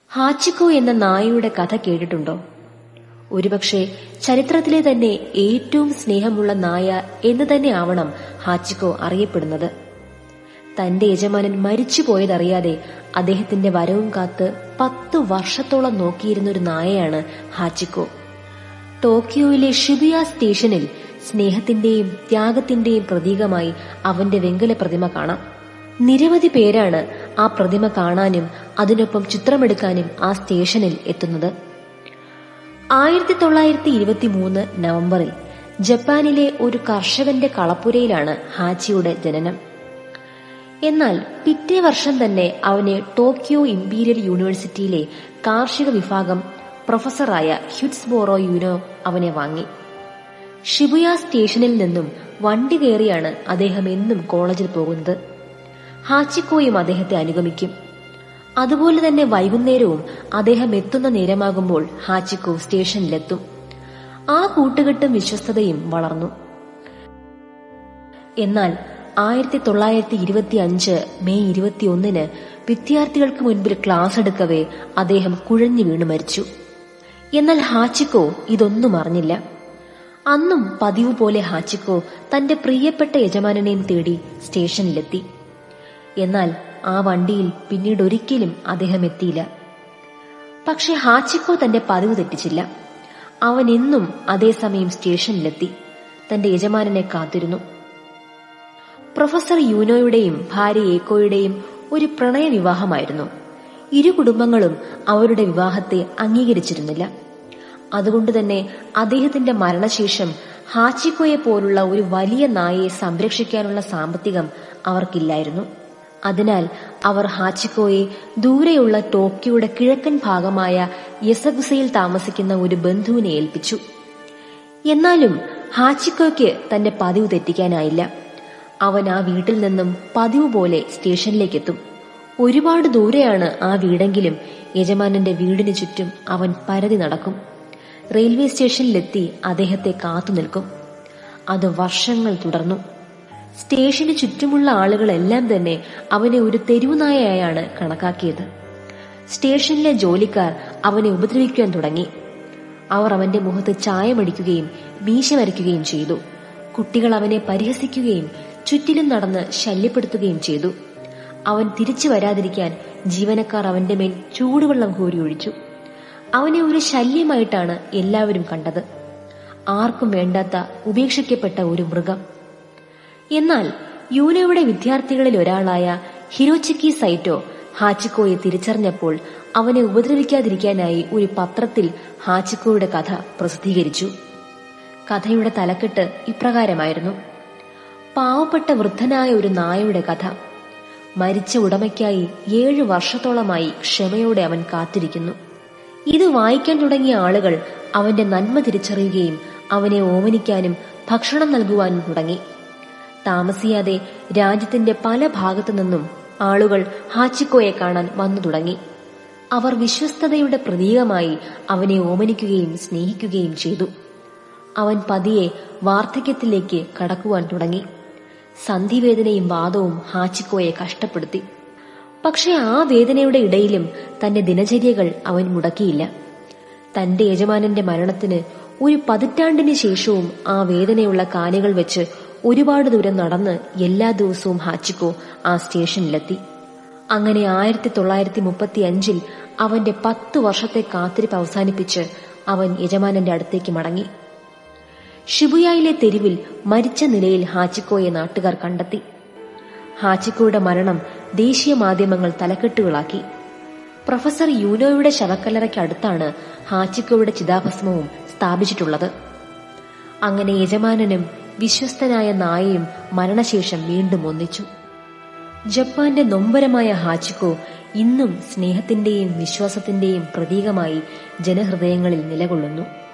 ഹാച്ചിക്കോ എന്ന നായയുടെ കഥ കേട്ടിട്ടുണ്ടോ ഒരുപക്ഷെ ചരിത്രത്തിലെ തന്നെ ഏറ്റവും സ്നേഹമുള്ള നായ എന്ന് തന്നെ ആവണം ഹാച്ചിക്കോ അറിയപ്പെടുന്നത് തന്റെ യജമാനൻ മരിച്ചു പോയതറിയാതെ അദ്ദേഹത്തിന്റെ വരവും കാത്ത് പത്തു വർഷത്തോളം നോക്കിയിരുന്ന ഒരു നായയാണ് ഹാച്ചിക്കോ ടോക്കിയോയിലെ ഷിബിയ സ്റ്റേഷനിൽ സ്നേഹത്തിന്റെയും ത്യാഗത്തിന്റെയും പ്രതീകമായി അവന്റെ വെങ്കല പ്രതിമ കാണാം നിരവധി പേരാണ് ആ പ്രതിമ കാണാനും അതിനൊപ്പം ചിത്രമെടുക്കാനും ആ സ്റ്റേഷനിൽ എത്തുന്നത് ആയിരത്തി തൊള്ളായിരത്തി ഇരുപത്തി മൂന്ന് നവംബറിൽ ജപ്പാനിലെ ഒരു കർഷകന്റെ കളപ്പുരയിലാണ് ഹാച്ചിയുടെ ജനനം എന്നാൽ പിറ്റേ വർഷം തന്നെ അവനെ ടോക്കിയോ ഇമ്പീരിയൽ യൂണിവേഴ്സിറ്റിയിലെ കാർഷിക വിഭാഗം പ്രൊഫസറായ ഹ്യുറ്റ്സ്ബോറോ യുനോ അവനെ വാങ്ങി ഷിബുയ സ്റ്റേഷനിൽ നിന്നും വണ്ടി കയറിയാണ് അദ്ദേഹം എന്നും കോളേജിൽ പോകുന്നത് ഹാച്ചിക്കോയും അദ്ദേഹത്തെ അനുഗമിക്കും അതുപോലെ തന്നെ വൈകുന്നേരവും അദ്ദേഹം എത്തുന്ന നേരമാകുമ്പോൾ ഹാച്ചിക്കോ സ്റ്റേഷനിലെത്തും ആ കൂട്ടുകെട്ടും വിശ്വസ്തതയും വളർന്നു എന്നാൽ ആയിരത്തി തൊള്ളായിരത്തി ഇരുപത്തി അഞ്ച് മെയ് ഇരുപത്തിയൊന്നിന് വിദ്യാർത്ഥികൾക്ക് മുൻപിൽ ക്ലാസ് എടുക്കവേ അദ്ദേഹം കുഴഞ്ഞു വീണു മരിച്ചു എന്നാൽ ഹാച്ചിക്കോ ഇതൊന്നും അറിഞ്ഞില്ല അന്നും പതിവ് പോലെ ഹാച്ചിക്കോ തന്റെ പ്രിയപ്പെട്ട യജമാനനെയും തേടി സ്റ്റേഷനിലെത്തി എന്നാൽ ആ വണ്ടിയിൽ പിന്നീട് ഒരിക്കലും അദ്ദേഹം എത്തിയില്ല പക്ഷെ ഹാച്ചിക്കോ തന്റെ പതിവ് തെറ്റിച്ചില്ല അവൻ എന്നും അതേസമയം സ്റ്റേഷനിലെത്തി തന്റെ യജമാനനെ കാത്തിരുന്നു പ്രൊഫസർ യൂനോയുടെയും ഭാര്യ ഏക്കോയുടെയും ഒരു പ്രണയ വിവാഹമായിരുന്നു ഇരു കുടുംബങ്ങളും അവരുടെ വിവാഹത്തെ അംഗീകരിച്ചിരുന്നില്ല അതുകൊണ്ട് തന്നെ അദ്ദേഹത്തിന്റെ മരണശേഷം ഹാച്ചിക്കോയെ പോലുള്ള ഒരു വലിയ നായയെ സംരക്ഷിക്കാനുള്ള സാമ്പത്തികം അവർക്കില്ലായിരുന്നു അതിനാൽ അവർ ഹാച്ചിക്കോയെ ദൂരെയുള്ള ടോക്കിയോയുടെ കിഴക്കൻ ഭാഗമായ യസഗുസയിൽ താമസിക്കുന്ന ഒരു ബന്ധുവിനെ ഏൽപ്പിച്ചു എന്നാലും ഹാച്ചിക്കോയ്ക്ക് തന്റെ പതിവ് തെറ്റിക്കാനായില്ല അവൻ ആ വീട്ടിൽ നിന്നും പതിവ് പോലെ സ്റ്റേഷനിലേക്കെത്തും ഒരുപാട് ദൂരെയാണ് ആ വീടെങ്കിലും യജമാനന്റെ വീടിന് ചുറ്റും അവൻ പരതി നടക്കും റെയിൽവേ സ്റ്റേഷനിലെത്തി അദ്ദേഹത്തെ കാത്തു നിൽക്കും അത് വർഷങ്ങൾ തുടർന്നു സ്റ്റേഷന് ചുറ്റുമുള്ള ആളുകളെല്ലാം തന്നെ അവനെ ഒരു തെരുവുനായയായാണ് കണക്കാക്കിയത് സ്റ്റേഷനിലെ ജോലിക്കാർ അവനെ ഉപദ്രവിക്കാൻ തുടങ്ങി അവർ അവന്റെ മുഖത്ത് ചായമടിക്കുകയും മീശ വരയ്ക്കുകയും ചെയ്തു കുട്ടികൾ അവനെ പരിഹസിക്കുകയും ചുറ്റിലും നടന്ന് ശല്യപ്പെടുത്തുകയും ചെയ്തു അവൻ തിരിച്ചു വരാതിരിക്കാൻ ജീവനക്കാർ അവന്റെ മേൽ ചൂടുവെള്ളം കോരി ഒഴിച്ചു അവനെ ഒരു ശല്യമായിട്ടാണ് എല്ലാവരും കണ്ടത് ആർക്കും വേണ്ടാത്ത ഉപേക്ഷിക്കപ്പെട്ട ഒരു മൃഗം എന്നാൽ യൂനോയുടെ വിദ്യാർത്ഥികളിൽ ഒരാളായ ഹിരോച്ചിക്കി സൈറ്റോ ഹാച്ചിക്കോയെ തിരിച്ചറിഞ്ഞപ്പോൾ അവനെ ഉപദ്രവിക്കാതിരിക്കാനായി ഒരു പത്രത്തിൽ ഹാച്ചിക്കോയുടെ കഥ പ്രസിദ്ധീകരിച്ചു കഥയുടെ തലക്കെട്ട് ഇപ്രകാരമായിരുന്നു പാവപ്പെട്ട വൃദ്ധനായ ഒരു നായയുടെ കഥ മരിച്ച ഉടമയ്ക്കായി ഏഴു വർഷത്തോളമായി ക്ഷമയോടെ അവൻ കാത്തിരിക്കുന്നു ഇത് വായിക്കാൻ തുടങ്ങിയ ആളുകൾ അവന്റെ നന്മ തിരിച്ചറിയുകയും അവനെ ഓമനിക്കാനും ഭക്ഷണം നൽകുവാനും തുടങ്ങി താമസിയാതെ രാജ്യത്തിന്റെ പല ഭാഗത്തു നിന്നും ആളുകൾ ഹാച്ചിക്കോയെ കാണാൻ വന്നു തുടങ്ങി അവർ വിശ്വസ്തതയുടെ പ്രതീകമായി അവനെ ഓമനിക്കുകയും സ്നേഹിക്കുകയും ചെയ്തു അവൻ പതിയെ വാർദ്ധക്യത്തിലേക്ക് കടക്കുവാൻ തുടങ്ങി സന്ധിവേദനയും വാദവും ഹാച്ചിക്കോയെ കഷ്ടപ്പെടുത്തി പക്ഷെ ആ വേദനയുടെ ഇടയിലും തന്റെ ദിനചര്യകൾ അവൻ മുടക്കിയില്ല തന്റെ യജമാനന്റെ മരണത്തിന് ഒരു പതിറ്റാണ്ടിന് ശേഷവും ആ വേദനയുള്ള കാലുകൾ വെച്ച് ഒരുപാട് ദൂരം നടന്ന് എല്ലാ ദിവസവും ഹാച്ചിക്കോ ആ സ്റ്റേഷനിലെത്തി അങ്ങനെ ആയിരത്തി തൊള്ളായിരത്തി മുപ്പത്തി അഞ്ചിൽ അവന്റെ പത്ത് വർഷത്തെ കാത്തിരിപ്പ് അവസാനിപ്പിച്ച് അവൻ യജമാനന്റെ അടുത്തേക്ക് മടങ്ങി ഷിബുയായിലെ തെരുവിൽ മരിച്ച നിലയിൽ ഹാച്ചിക്കോയെ നാട്ടുകാർ കണ്ടെത്തി ഹാച്ചിക്കോയുടെ മരണം ദേശീയ മാധ്യമങ്ങൾ തലക്കെട്ടുകളാക്കി പ്രൊഫസർ യൂനോയുടെ ശവക്കല്ലറയ്ക്ക് അടുത്താണ് ഹാച്ചിക്കോയുടെ ചിതാഭസ്മവും സ്ഥാപിച്ചിട്ടുള്ളത് അങ്ങനെ യജമാനനും വിശ്വസ്തനായ നായയും മരണശേഷം വീണ്ടും ഒന്നിച്ചു ജപ്പാന്റെ നൊമ്പരമായ ഹാച്ചിക്കോ ഇന്നും സ്നേഹത്തിന്റെയും വിശ്വാസത്തിന്റെയും പ്രതീകമായി ജനഹൃദയങ്ങളിൽ നിലകൊള്ളുന്നു